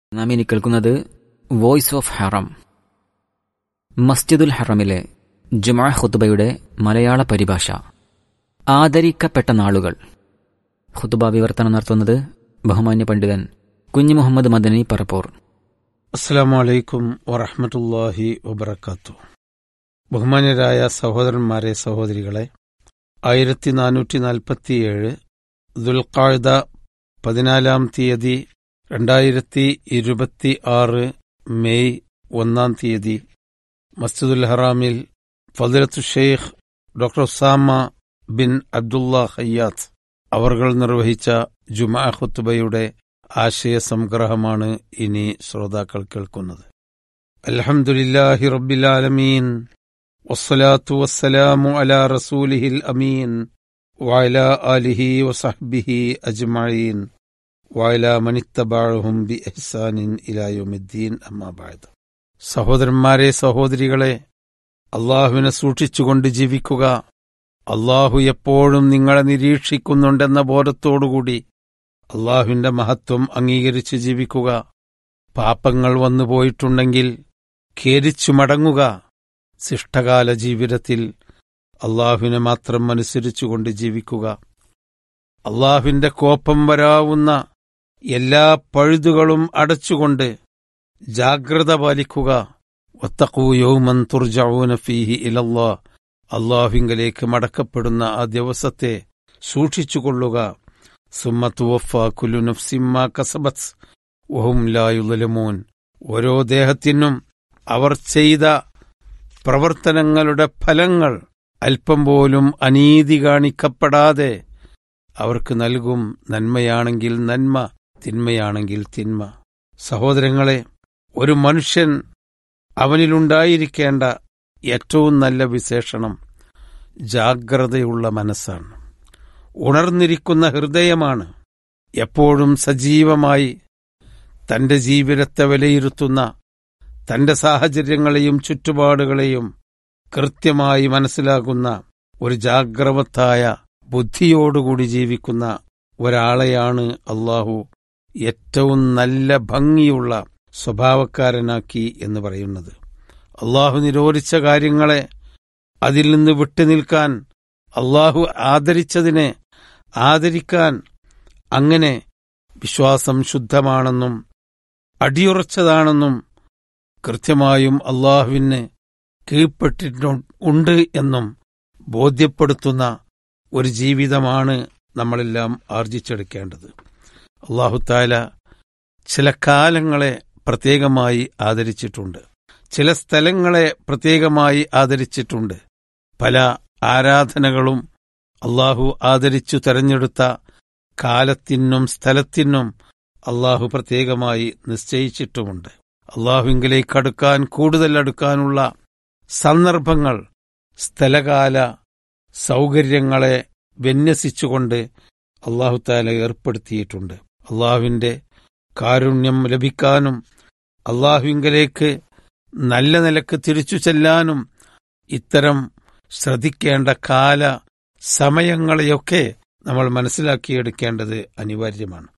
നാം ഇനി കേൾക്കുന്നത് വോയിസ് ഓഫ് ഹറം മസ്ജിദുൽ ഹറമിലെ ജുമാ ഖുത്തുബയുടെ മലയാള പരിഭാഷ ആദരിക്കപ്പെട്ട നാളുകൾ ഖുത്തുബ വിവർത്തനം നടത്തുന്നത് ബഹുമാന്യ പണ്ഡിതൻ കുഞ്ഞു മുഹമ്മദ് മദനി പറപ്പൂർ അസ്സാം വലൈക്കും വറഹമത്തല്ലാഹി വബർക്കാത്തു ബഹുമാന്യരായ സഹോദരന്മാരെ സഹോദരികളെ ആയിരത്തി നാനൂറ്റി നാൽപ്പത്തിയേഴ് ദുൽഖാഴ്ദ പതിനാലാം തീയതി രണ്ടായിരത്തി ഇരുപത്തി ആറ് മെയ് ഒന്നാം തീയതി മസ്ജിദുൽ ഹറാമിൽ ഫദിലത്തു Sheikh doctor Usama bin Abdullah Hayyat അവർകൾ നിർവഹിച്ച ജുമാ ഖുത്തുബയുടെ ആശയ സംഗ്രഹമാണ് ഇനി ശ്രോതാക്കൾ കേൾക്കുന്നത് അൽഹംദുലില്ലാഹി റബ്ബിൽ ആലമീൻ വസ്സലാത്തു വസ്സലാമു അലാ റസൂലിഹിൽ അമീൻ വഅല ആലിഹി വസഹ്ബിഹി അജ്മഈൻ വഅല മനിത്തബഅഹും ബി ഇഹ്സാനിൻ ഇലാ യൗമിദ്ദീൻ അമ്മാ ബഅദ് സഹോദരന്മാരെ സഹോദരികളെ അള്ളാഹുവിനെ സൂക്ഷിച്ചുകൊണ്ട് ജീവിക്കുക അള്ളാഹു എപ്പോഴും നിങ്ങളെ നിരീക്ഷിക്കുന്നുണ്ടെന്ന ബോധത്തോടുകൂടി അള്ളാഹുവിന്റെ മഹത്വം അംഗീകരിച്ച് ജീവിക്കുക പാപങ്ങൾ വന്നു പോയിട്ടുണ്ടെങ്കിൽ ഖേദിച്ചു മടങ്ങുക ശിഷ്ടകാല ജീവിതത്തിൽ അള്ളാഹുവിനെ മാത്രം അനുസരിച്ചുകൊണ്ട് ജീവിക്കുക അള്ളാഹുവിന്റെ കോപ്പം വരാവുന്ന എല്ലാ പഴുതുകളും അടച്ചുകൊണ്ട് ജാഗ്രത പാലിക്കുക ഒത്തക്കൂ യൗമൻ തുർജഊന ഫീഹി ഇലല്ലാ അള്ളാഹുവിങ്കലേക്ക് മടക്കപ്പെടുന്ന ആ ദിവസത്തെ സൂക്ഷിച്ചുകൊള്ളുക സുമ്മത്തുവഫ കുലു നഫ്സിമ്മ കസബത്ത് വഹും ലായുലമോൻ ഓരോ ദേഹത്തിനും അവർ ചെയ്ത പ്രവർത്തനങ്ങളുടെ ഫലങ്ങൾ അല്പം പോലും അനീതി കാണിക്കപ്പെടാതെ അവർക്ക് നൽകും നന്മയാണെങ്കിൽ നന്മ തിന്മയാണെങ്കിൽ തിന്മ സഹോദരങ്ങളെ ഒരു മനുഷ്യൻ അവനിലുണ്ടായിരിക്കേണ്ട ഏറ്റവും നല്ല വിശേഷണം ജാഗ്രതയുള്ള മനസ്സാണ് ഉണർന്നിരിക്കുന്ന ഹൃദയമാണ് എപ്പോഴും സജീവമായി തന്റെ ജീവിതത്തെ വിലയിരുത്തുന്ന തന്റെ സാഹചര്യങ്ങളെയും ചുറ്റുപാടുകളെയും കൃത്യമായി മനസ്സിലാക്കുന്ന ഒരു ജാഗ്രവത്തായ ബുദ്ധിയോടുകൂടി ജീവിക്കുന്ന ഒരാളെയാണ് അള്ളാഹു ഏറ്റവും നല്ല ഭംഗിയുള്ള സ്വഭാവക്കാരനാക്കി എന്ന് പറയുന്നത് അള്ളാഹു നിരോധിച്ച കാര്യങ്ങളെ അതിൽ നിന്ന് വിട്ടുനിൽക്കാൻ അള്ളാഹു ആദരിച്ചതിനെ ആദരിക്കാൻ അങ്ങനെ വിശ്വാസം ശുദ്ധമാണെന്നും അടിയുറച്ചതാണെന്നും കൃത്യമായും അള്ളാഹുവിന് കീഴ്പ്പെട്ടിട്ടുണ്ട് എന്നും ബോധ്യപ്പെടുത്തുന്ന ഒരു ജീവിതമാണ് നമ്മളെല്ലാം ആർജിച്ചെടുക്കേണ്ടത് അള്ളാഹുത്താല ചില കാലങ്ങളെ പ്രത്യേകമായി ആദരിച്ചിട്ടുണ്ട് ചില സ്ഥലങ്ങളെ പ്രത്യേകമായി ആദരിച്ചിട്ടുണ്ട് പല ആരാധനകളും അള്ളാഹു ആദരിച്ചു തെരഞ്ഞെടുത്ത കാലത്തിനും സ്ഥലത്തിനും അള്ളാഹു പ്രത്യേകമായി നിശ്ചയിച്ചിട്ടുമുണ്ട് അള്ളാഹുവിങ്കിലേക്ക് അടുക്കാൻ കൂടുതൽ അടുക്കാനുള്ള സന്ദർഭങ്ങൾ സ്ഥലകാല സൗകര്യങ്ങളെ വിന്യസിച്ചുകൊണ്ട് അള്ളാഹുത്താല ഏർപ്പെടുത്തിയിട്ടുണ്ട് അള്ളാഹുവിന്റെ കാരുണ്യം ലഭിക്കാനും അള്ളാഹുവിങ്കലേക്ക് നല്ല നിലക്ക് തിരിച്ചു ചെല്ലാനും ഇത്തരം ശ്രദ്ധിക്കേണ്ട കാല സമയങ്ങളെയൊക്കെ നമ്മൾ മനസ്സിലാക്കിയെടുക്കേണ്ടത് അനിവാര്യമാണ്